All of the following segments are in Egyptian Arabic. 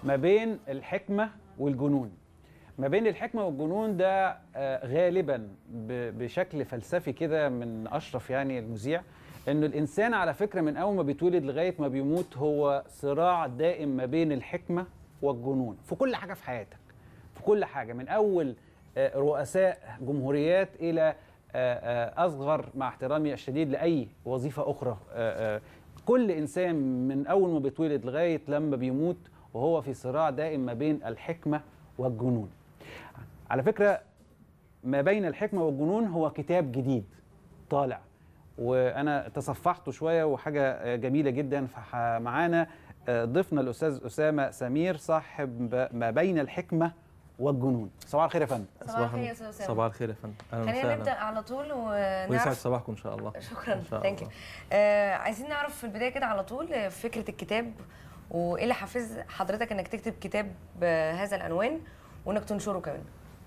ما بين الحكمه والجنون ما بين الحكمه والجنون ده آه، غالبا ب- بشكل فلسفي كده من اشرف يعني المذيع انه الانسان على فكره من اول ما بيتولد لغايه ما بيموت هو صراع دائم ما بين الحكمه والجنون في كل حاجه في حياتك في كل حاجه من اول آه، رؤساء جمهوريات الى آه، آه، اصغر مع احترامي الشديد لاي وظيفه اخرى آه، آه، كل انسان من اول ما بيتولد لغايه لما بيموت وهو في صراع دائم ما بين الحكمه والجنون على فكره ما بين الحكمه والجنون هو كتاب جديد طالع وانا تصفحته شويه وحاجه آه، جميله جدا فمعانا ضيفنا الاستاذ اسامه سمير صاحب ما بين الحكمه والجنون صباح الخير يا فندم صباح الخير يا استاذ اسامه صباح الخير يا فندم اهلا خلينا وسهلا نبدا على طول ويسعد ونعرف صباحكم ان شاء الله شكرا إن شاء ثانك يو الله. آه عايزين نعرف في البدايه كده على طول آه، فكره الكتاب وايه اللي حفز حضرتك انك تكتب كتاب بهذا العنوان وانك تنشره كمان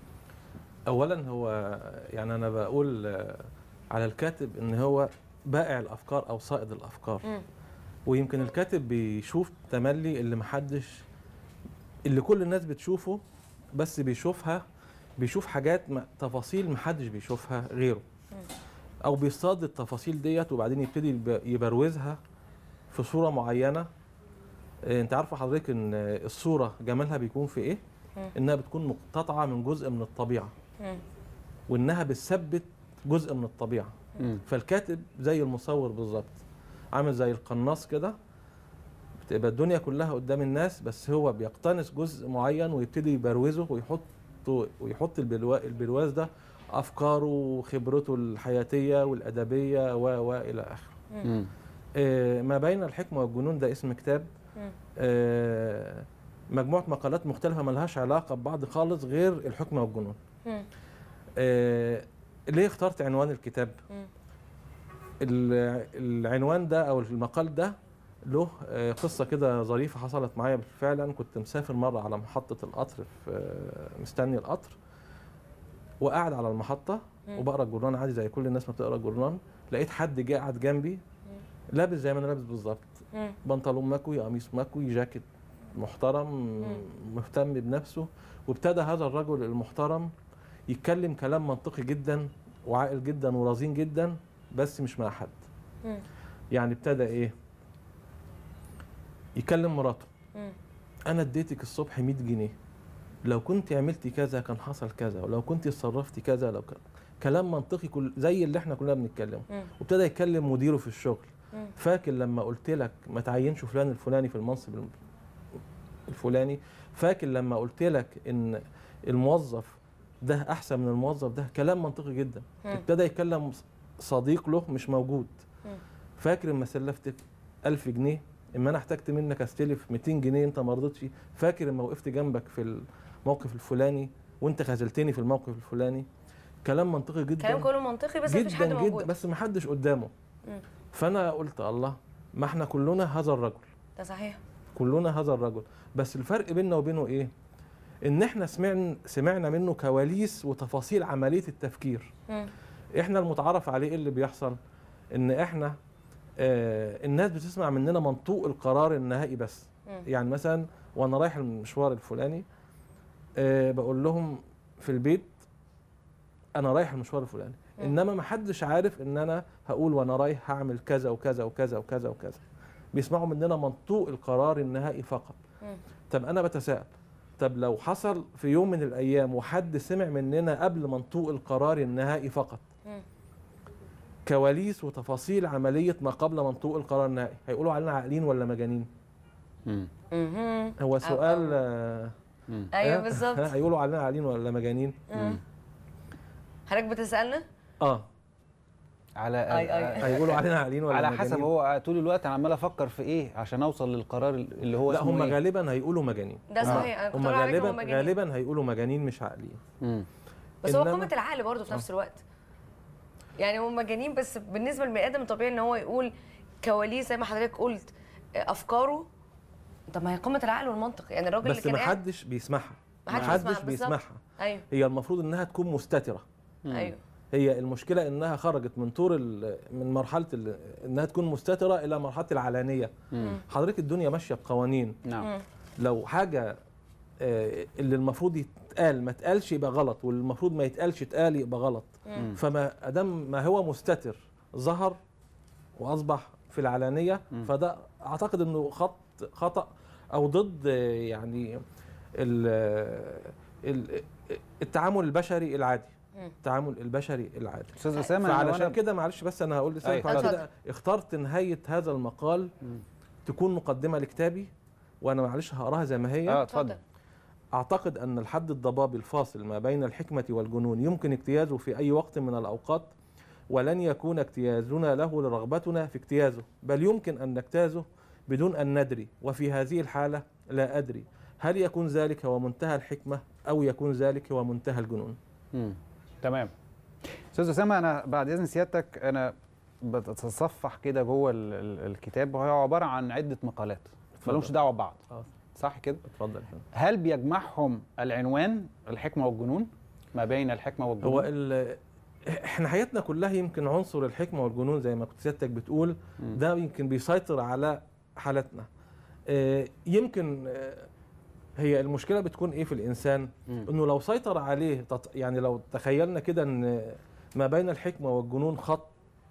اولا هو يعني انا بقول آه، على الكاتب ان هو بائع الافكار او صائد الافكار مم. ويمكن الكاتب بيشوف تملي اللي محدش اللي كل الناس بتشوفه بس بيشوفها بيشوف حاجات ما- تفاصيل محدش بيشوفها غيره او بيصطاد التفاصيل ديت وبعدين يبتدي يب- يبروزها في صوره معينه آه، انت عارفه حضرتك ان آه، الصوره جمالها بيكون في ايه مم. انها بتكون مقتطعه من جزء من الطبيعه مم. وانها بتثبت جزء من الطبيعه مم. فالكاتب زي المصور بالظبط عامل زي القناص كده بتبقى الدنيا كلها قدام الناس بس هو بيقتنص جزء معين ويبتدي يبروزه ويحطه ويحط البلوا- البرواز ده افكاره وخبرته الحياتيه والادبيه و و الى اخره مم. آه، ما بين الحكمه والجنون ده اسم كتاب مم. آه، مجموعه مقالات مختلفه ملهاش علاقه ببعض خالص غير الحكمه والجنون مم. آه، ليه اخترت عنوان الكتاب مم. ال- العنوان ده او المقال ده له آه، قصه كده ظريفه حصلت معايا فعلا كنت مسافر مره على محطه القطر في آه، مستني القطر وقاعد على المحطه مم. وبقرا الجورنال عادي زي كل الناس ما بتقرا الجورنال لقيت حد جه قاعد جنبي لابس زي ما انا لابس بالظبط مم. بنطلون مكوي قميص مكوي جاكيت محترم مهتم بنفسه وابتدى هذا الرجل المحترم يتكلم كلام منطقي جدا وعاقل جدا ورزين جدا بس مش مع حد مم. يعني ابتدى ايه يكلم مراته مم. انا اديتك الصبح 100 جنيه لو كنت عملتي كذا كان حصل كذا ولو كنت اتصرفتي كذا لو كان كلام منطقي كل زي اللي احنا كلنا بنتكلمه مم. وابتدى يتكلم مديره في الشغل مم. فاكر لما قلت لك ما تعينش فلان الفلاني في المنصب الم- الفلاني فاكر لما قلت لك ان الموظف ده احسن من الموظف ده كلام منطقي جدا مم. ابتدى يتكلم صديق له مش موجود مم. فاكر اما سلفتك 1000 جنيه اما انا احتجت منك استلف 200 جنيه انت ما رضيتش فاكر اما وقفت جنبك في الموقف الفلاني وانت خذلتني في الموقف الفلاني كلام منطقي جدا كلام كله منطقي بس مفيش حد جدا موجود جدا بس ما حدش قدامه مم. فانا قلت الله ما احنا كلنا هذا الرجل ده صحيح كلنا هذا الرجل بس الفرق بيننا وبينه ايه ان احنا سمعنا سمعنا منه كواليس وتفاصيل عمليه التفكير مم. احنا المتعارف عليه ايه اللي بيحصل ان احنا آه الناس بتسمع مننا منطوق القرار النهائي بس مم. يعني مثلا وانا رايح المشوار الفلاني آه بقول لهم في البيت انا رايح المشوار الفلاني مم. انما ما حدش عارف ان انا هقول وانا رايح هعمل كذا وكذا وكذا وكذا وكذا بيسمعوا مننا منطوق القرار النهائي فقط مم. طب انا بتساءل طب لو حصل في يوم من الايام وحد سمع مننا قبل منطوق القرار النهائي فقط مم. كواليس وتفاصيل عمليه ما قبل منطوق القرار النهائي هيقولوا علينا عاقلين ولا مجانين مم. مهم. هو سؤال أو- آه، مم. ايوه آه، بالظبط هيقولوا علينا عاقلين ولا مجانين مم. حضرتك بتسالنا اه على أي- أي. هيقولوا علينا عاقلين ولا على مجانين حسب هو طول الوقت انا عمال افكر في ايه عشان اوصل للقرار اللي هو لا اسمه هم إيه؟ غالبا هيقولوا مجانين ده صحيح انا كنت هم بقول عليك غالبا هم مجانين. غالبا هيقولوا مجانين مش عاقلين مم. بس هو إنما- قمه العقل برضه في نفس الوقت يعني هم مجانين بس بالنسبه للبني ادم الطبيعي ان هو يقول كواليس زي ما حضرتك قلت افكاره طب ما هي قمه العقل والمنطق يعني الراجل اللي بس كان ما قاعد حدش بيسمعها ما حدش محدش بيسمعها، بالظبط. بيسمعها ايوه هي المفروض انها تكون مستتره ايوه هي المشكله انها خرجت من طور ال- من مرحله ال- انها تكون مستتره الى مرحله العلانيه مم. حضرتك الدنيا ماشيه بقوانين نعم مم. لو حاجه آه، اللي المفروض يتقال ما اتقالش يبقى غلط واللي المفروض ما يتقالش اتقال يبقى غلط مم. فما ادام ما هو مستتر ظهر واصبح في العلانيه مم. فده اعتقد انه خط خطا او ضد آه، يعني ال- ال- التعامل البشري العادي مم. التعامل البشري العادي استاذ اسامه لو فعلشان أنا- كده معلش بس انا هقول لسه أيوة. على اتفضل. كده اخترت نهايه هذا المقال مم. تكون مقدمه لكتابي وانا معلش هقراها زي ما هي اه اتفضل أعتقد أن الحد الضبابي الفاصل ما بين الحكمة والجنون يمكن اجتيازه في أي وقت من الأوقات ولن يكون اجتيازنا له لرغبتنا في اجتيازه بل يمكن أن نجتازه بدون أن ندري وفي هذه الحالة لا أدري هل يكون ذلك هو منتهى الحكمة أو يكون ذلك هو منتهى الجنون مم. تمام استاذ اسامه انا بعد اذن سيادتك انا بتصفح كده جوه ال- ال- الكتاب وهو عباره عن عده مقالات اتفضل. مالهمش دعوه ببعض آه. صح كده اتفضل هل بيجمعهم العنوان الحكمه والجنون ما بين الحكمه والجنون هو ال- احنا حياتنا كلها يمكن عنصر الحكمة والجنون زي ما كنت سيادتك بتقول مم. ده يمكن بيسيطر على حالتنا آه، يمكن آه، هي المشكله بتكون ايه في الانسان مم. انه لو سيطر عليه تط- يعني لو تخيلنا كده ان ما بين الحكمه والجنون خط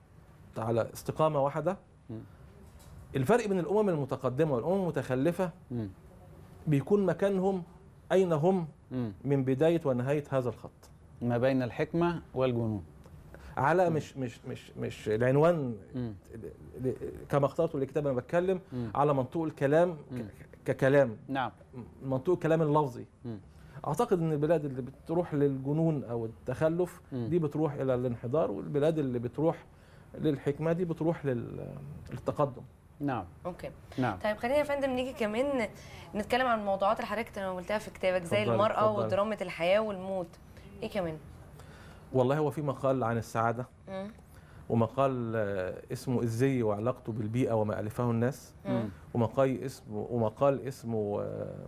على استقامه واحده مم. الفرق بين الامم المتقدمه والامم المتخلفه مم. بيكون مكانهم اين هم مم. من بدايه ونهايه هذا الخط ما بين الحكمه والجنون على مش مش مش مش العنوان مم. ل- ل- كما اخترته الكتاب انا بتكلم مم. على منطوق الكلام ك- مم. ككلام نعم منطوق الكلام اللفظي مم. اعتقد ان البلاد اللي بتروح للجنون او التخلف مم. دي بتروح الى الانحدار والبلاد اللي بتروح للحكمه دي بتروح لل- للتقدم نعم اوكي نعم طيب خلينا يا فندم نيجي كمان نتكلم عن الموضوعات اللي حضرتك تناولتها في كتابك زي اتفضلي، المرأة اتفضلي. ودرامة الحياة والموت ايه كمان؟ والله هو في مقال عن السعاده مم. ومقال آه، اسمه الزي وعلاقته بالبيئه وما الفه الناس مم. ومقال اسمه ومقال اسمه آه،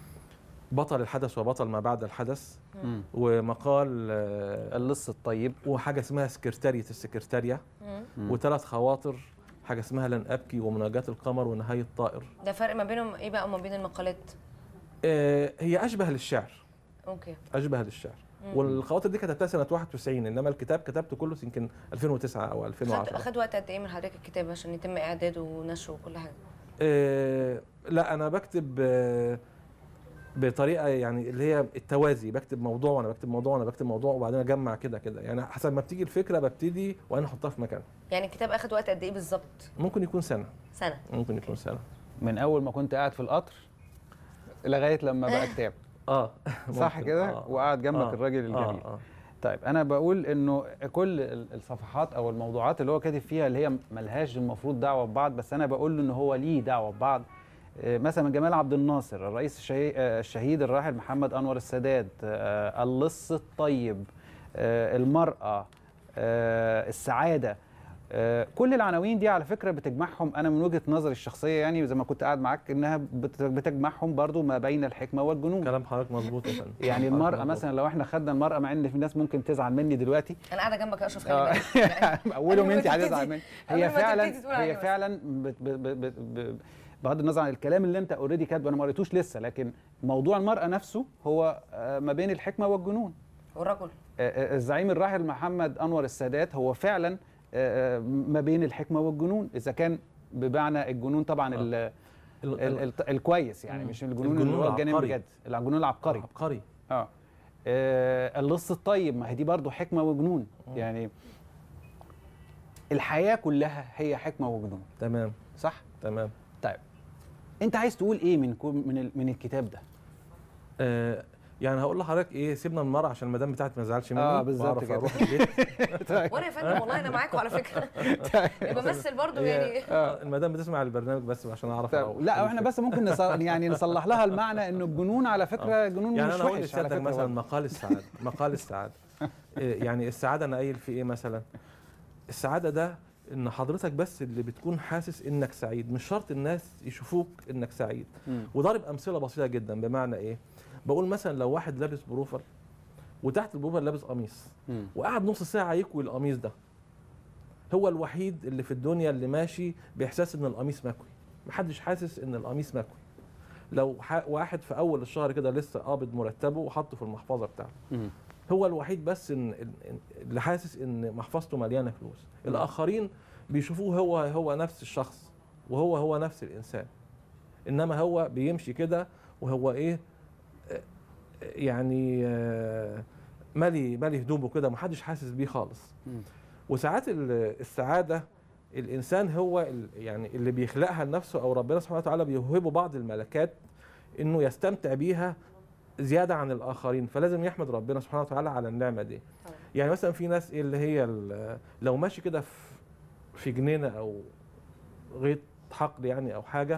بطل الحدث وبطل ما بعد الحدث مم. ومقال آه، اللص الطيب وحاجه اسمها سكرتاريه السكرتاريه مم. مم. وثلاث خواطر حاجه اسمها لن ابكي ومناجاه القمر ونهايه الطائر ده فرق ما بينهم ايه بقى وما بين المقالات؟ آه، هي اشبه للشعر اوكي اشبه للشعر مم. والخواطر دي كتبتها سنه 91 انما الكتاب كتبته كله يمكن 2009 او خد 2010 خد وقت قد ايه من حضرتك الكتاب عشان يتم اعداده ونشره وكل حاجه؟ آه، لا انا بكتب آه، بطريقه يعني اللي هي التوازي بكتب موضوع وانا بكتب موضوع وانا بكتب موضوع وبعدين اجمع كده كده يعني حسب ما بتيجي الفكره ببتدي وانا احطها في مكانها يعني الكتاب اخد وقت قد ايه بالظبط؟ ممكن يكون سنه سنه ممكن يكون سنه من اول ما كنت قاعد في القطر لغايه لما بقى كتاب اه صح ممكن. كده آه. وقعد جنبك آه. الراجل الجميل آه. آه. طيب انا بقول انه كل ال- الصفحات او الموضوعات اللي هو كاتب فيها اللي هي ملهاش المفروض دعوه ببعض بس انا بقول له ان هو ليه دعوه ببعض آه، مثلا جمال عبد الناصر الرئيس الشهي- آه، الشهيد الراحل محمد انور السادات آه، اللص الطيب آه، المراه آه، السعاده آه، كل العناوين دي على فكره بتجمعهم انا من وجهه نظري الشخصيه يعني زي ما كنت قاعد معاك انها بت- بتجمعهم برضو ما بين الحكمه والجنون كلام حضرتك مظبوط يا فندم يعني كلام المرأة حضرتك مثلا لو احنا خدنا المرأة مع ان في ناس ممكن تزعل مني دلوقتي انا قاعده جنبك يا اشرف آه، خلي بالك اولهم قبل ما انت تبتدي- هتزعل مني قبل هي ما تبتدي فعلا تقول عليه هي بس. فعلا بت ب ب ب ب بغض النظر عن الكلام اللي انت اوريدي كاتبه انا ما قريتوش لسه لكن موضوع المرأة نفسه هو آه، ما بين الحكمة والجنون والرجل آه، آه، الزعيم الراحل محمد انور السادات هو فعلا آه، آه، ما بين الحكمة والجنون اذا كان بمعنى الجنون طبعا ال ال ال- ال الكويس يعني مم. مش الجنون اللي الجنون هو الجانب العبقري. بجد الجنون العبقري عبقري اه آه، اللص الطيب ما هي دي برضه حكمه وجنون مم. يعني الحياه كلها هي حكمه وجنون تمام صح تمام طيب انت عايز تقول ايه من كو- من ال- من الكتاب ده آه يعني هقول لحضرتك ايه سيبنا المرأة عشان المدام بتاعتي ما تزعلش مني آه، بالظبط وأعرف كده. اروح البيت طيب وانا يا فندم والله انا معاكم على فكره بمثل برضو هي- يعني آه، المدام بتسمع البرنامج بس عشان اعرف طيب اروح لا احنا بس ممكن نص... يعني نصلح لها المعنى انه الجنون على فكره جنون يعني مش انا اقول وحش على لسيادتك فكره مثلا برضه. مقال السعاده مقال السعاده إيه يعني السعاده انا قايل في ايه مثلا السعاده ده ان حضرتك بس اللي بتكون حاسس انك سعيد مش شرط الناس يشوفوك انك سعيد مم. وضارب امثله بسيطه جدا بمعنى ايه بقول مثلا لو واحد لابس بروفر وتحت البروفر لابس قميص مم. وقعد نص ساعه يكوي القميص ده هو الوحيد اللي في الدنيا اللي ماشي باحساس ان القميص مكوي محدش حاسس ان القميص مكوي لو ح- واحد في اول الشهر كده لسه قابض مرتبه وحطه في المحفظه بتاعته مم. هو الوحيد بس إن إن- اللي حاسس ان محفظته مليانه فلوس الاخرين بيشوفوه هو هو نفس الشخص وهو هو نفس الانسان انما هو بيمشي كده وهو ايه آه، يعني آه، مالي مالي هدومه كده محدش حاسس بيه خالص مم. وساعات ال- السعاده الانسان هو ال- يعني اللي بيخلقها لنفسه او ربنا سبحانه وتعالى بيوهبه بعض الملكات انه يستمتع بيها زياده عن الاخرين فلازم يحمد ربنا سبحانه وتعالى على النعمه دي طبعا. يعني مثلا في ناس ايه اللي هي ال- لو ماشي كده في في جنينه او غيط حقل يعني او حاجه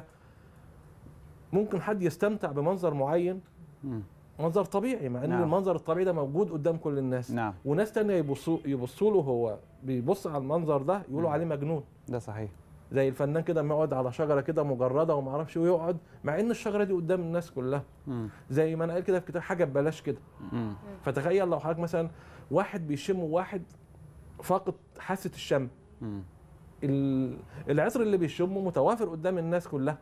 ممكن حد يستمتع بمنظر معين مم. منظر طبيعي مع ان نعم. المنظر الطبيعي ده موجود قدام كل الناس نعم وناس تانية يبصوا يبصوا له هو بيبص على المنظر ده يقولوا مم. عليه مجنون ده صحيح زي الفنان كده ما يقعد على شجره كده مجرده وما اعرفش ويقعد مع ان الشجره دي قدام الناس كلها مم. زي ما انا قال كده في كتاب حاجه ببلاش كده مم. فتخيل لو حضرتك مثلا واحد بيشم وواحد فاقد حاسه الشم مم. ال- العطر اللي بيشمه متوافر قدام الناس كلها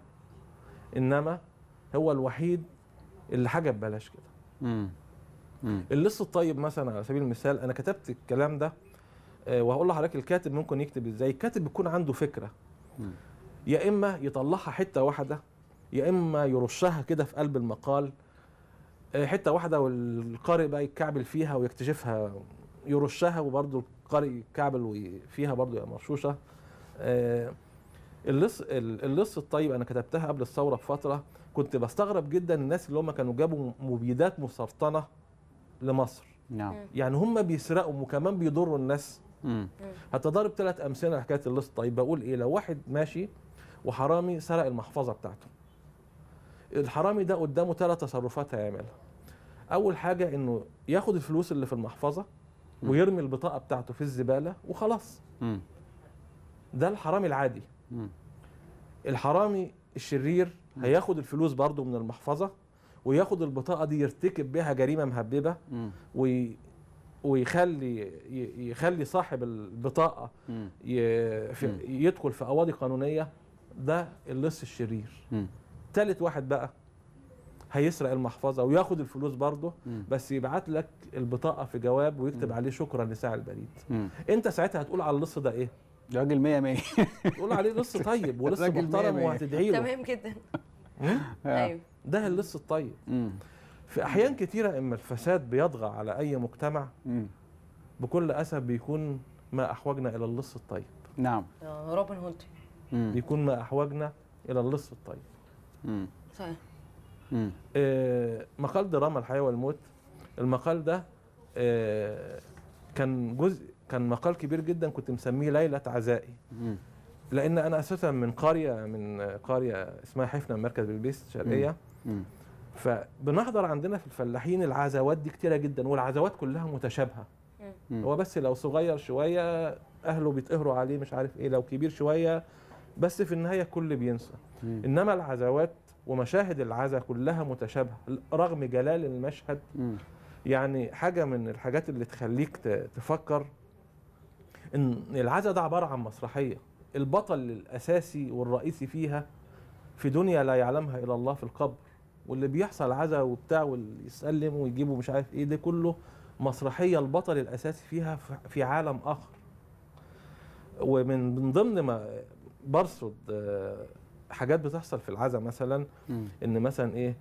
انما هو الوحيد اللي حاجه ببلاش كده مم. مم. اللص الطيب مثلا على سبيل المثال انا كتبت الكلام ده آه، وهقول لحضرتك الكاتب ممكن يكتب ازاي الكاتب بيكون عنده فكره مم. يا اما يطلعها حته واحده يا اما يرشها كده في قلب المقال آه، حته واحده والقارئ بقى يتكعبل فيها ويكتشفها يرشها وبرضه القارئ يتكعبل وي- فيها برضه يبقى مرشوشه آه، اللص ال- اللص الطيب انا كتبتها قبل الثوره بفتره كنت بستغرب جدا الناس اللي هم كانوا جابوا مبيدات مسرطنه لمصر نعم يعني هم بيسرقوا وكمان بيضروا الناس مم. هتضارب ثلاث امثله حكايه اللص طيب بقول ايه لو واحد ماشي وحرامي سرق المحفظه بتاعته الحرامي ده قدامه ثلاث تصرفات هيعملها اول حاجه انه ياخد الفلوس اللي في المحفظه مم. ويرمي البطاقه بتاعته في الزباله وخلاص مم. ده الحرامي العادي مم. الحرامي الشرير مم. هياخد الفلوس برضه من المحفظه وياخد البطاقه دي يرتكب بها جريمه مهببه مم. وي ويخلي ي- يخلي صاحب البطاقه مم. ي- في مم. يدخل في قواضي قانونيه ده اللص الشرير مم. تالت واحد بقى هيسرق المحفظه وياخد الفلوس برضه مم. بس يبعت لك البطاقه في جواب ويكتب مم. عليه شكرا لساعة البريد مم. انت ساعتها هتقول على اللص ده ايه راجل مية مية تقول عليه لص طيب ولص الراجل مية محترم مية. وهتدعي له تمام جدا مم؟ ايوه ده اللص الطيب مم. في احيان كتيره اما الفساد بيطغى على اي مجتمع مم. بكل اسف بيكون ما احوجنا الى اللص الطيب نعم آه، روبن هود مم. بيكون ما احوجنا الى اللص الطيب مم. صحيح مم. آه، مقال دراما الحياة والموت المقال ده آه، كان جزء كان مقال كبير جدا كنت مسميه ليلة عزائي مم. لأن أنا أساسا من قرية من قرية اسمها حفنة مركز بلبيس شرقية مم. فبنحضر عندنا في الفلاحين العزوات دي كتيرة جدا والعزوات كلها متشابهة مم. هو بس لو صغير شوية أهله بيتقهروا عليه مش عارف إيه لو كبير شوية بس في النهاية الكل بينسى مم. إنما العزوات ومشاهد العزا كلها متشابهة رغم جلال المشهد مم. يعني حاجة من الحاجات اللي تخليك ت- تفكر ان العزا ده عبارة عن مسرحية البطل الأساسي والرئيسي فيها في دنيا لا يعلمها إلا الله في القبر واللي بيحصل عزا وبتاع واللي يسلم ويجيبوا مش عارف ايه ده كله مسرحية البطل الأساسي فيها في- في عالم آخر ومن من ضمن ما برصد آه، حاجات بتحصل في العزا مثلا مم. ان مثلا ايه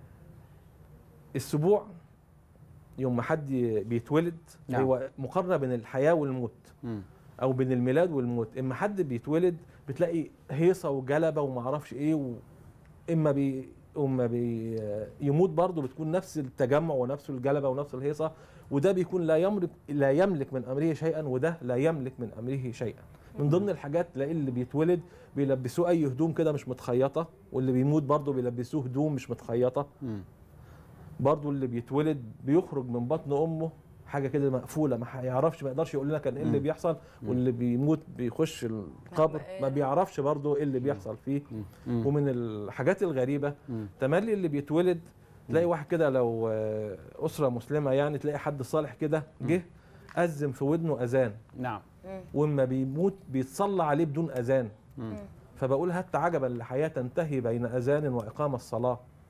السبوع يوم ما حد بيتولد نعم. هو مقارنه بين الحياه والموت مم. او بين الميلاد والموت اما حد بيتولد بتلاقي هيصه وجلبه وما اعرفش ايه و... اما بي اما بي يموت برضه بتكون نفس التجمع ونفس الجلبه ونفس الهيصه وده بيكون لا يملك لا يملك من امره شيئا وده لا يملك من امره شيئا من ضمن الحاجات تلاقي اللي بيتولد بيلبسوه اي هدوم كده مش متخيطه واللي بيموت برضه بيلبسوه هدوم مش متخيطه مم. برضه اللي بيتولد بيخرج من بطن امه حاجه كده مقفوله ما يعرفش ما يقدرش يقول لنا كان ايه اللي مم. بيحصل مم. واللي بيموت بيخش القبر ما بيعرفش برضه ايه اللي بيحصل فيه مم. مم. ومن الحاجات الغريبه مم. تملي اللي بيتولد تلاقي واحد كده لو آه، اسره مسلمه يعني تلاقي حد صالح كده جه اذن في ودنه اذان نعم مم. واما بيموت بيتصلى عليه بدون اذان مم. فبقول هات عجبا لحياه تنتهي بين اذان واقام الصلاه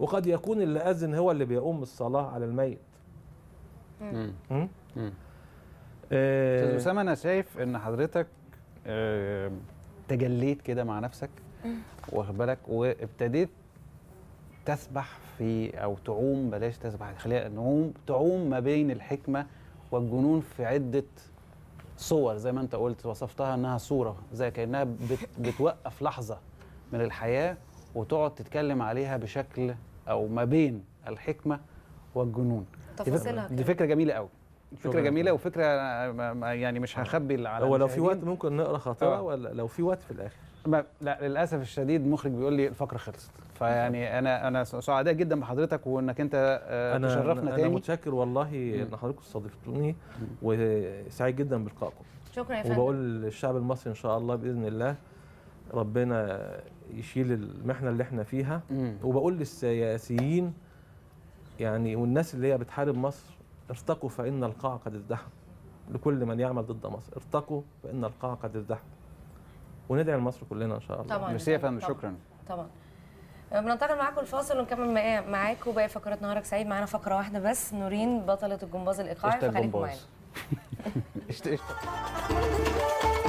وقد يكون اللي اذن هو اللي بيقوم بالصلاه على الميت مم. م? مم. آه، استاذ اسامه انا شايف ان حضرتك آه، تجليت كده مع نفسك واخد بالك وابتديت تسبح في او تعوم بلاش تسبح خلينا نعوم تعوم ما بين الحكمه والجنون في عده صور زي ما انت قلت وصفتها انها صوره زي كانها بت بتوقف لحظه من الحياه وتقعد تتكلم عليها بشكل او ما بين الحكمه والجنون دي فكرة- تفاصيلها دي كده. فكره جميله قوي فكره شكراً. جميله وفكره ما- ما- يعني مش هخبي على هو لو في وقت المشاهدين. ممكن نقرا خاطره آه. ولا لو في وقت في الاخر ما لا للاسف الشديد المخرج بيقول لي الفقره خلصت فيعني انا انا سعداء جدا بحضرتك وانك انت آه، انا تشرفنا انا تاني متشكر والله ان حضرتكم استضفتوني وسعيد جدا بلقائكم شكرا يا فندم وبقول للشعب المصري ان شاء الله باذن الله ربنا يشيل المحنه اللي احنا فيها مم. وبقول للسياسيين يعني والناس اللي هي بتحارب مصر ارتقوا فان القاع قد ازدحم لكل من يعمل ضد مصر ارتقوا فان القاع قد ازدحم وندعي لمصر كلنا ان شاء الله طبعا ميرسي يا فندم طبعاً. شكرا طبعا بننتقل معاكم الفاصل ونكمل معا- معاكم باقي فقرات نهارك سعيد معانا فقره واحده بس نورين بطله الجمباز الايقاعي قشطة فخليكم الجمباز. معانا قشطة قشطة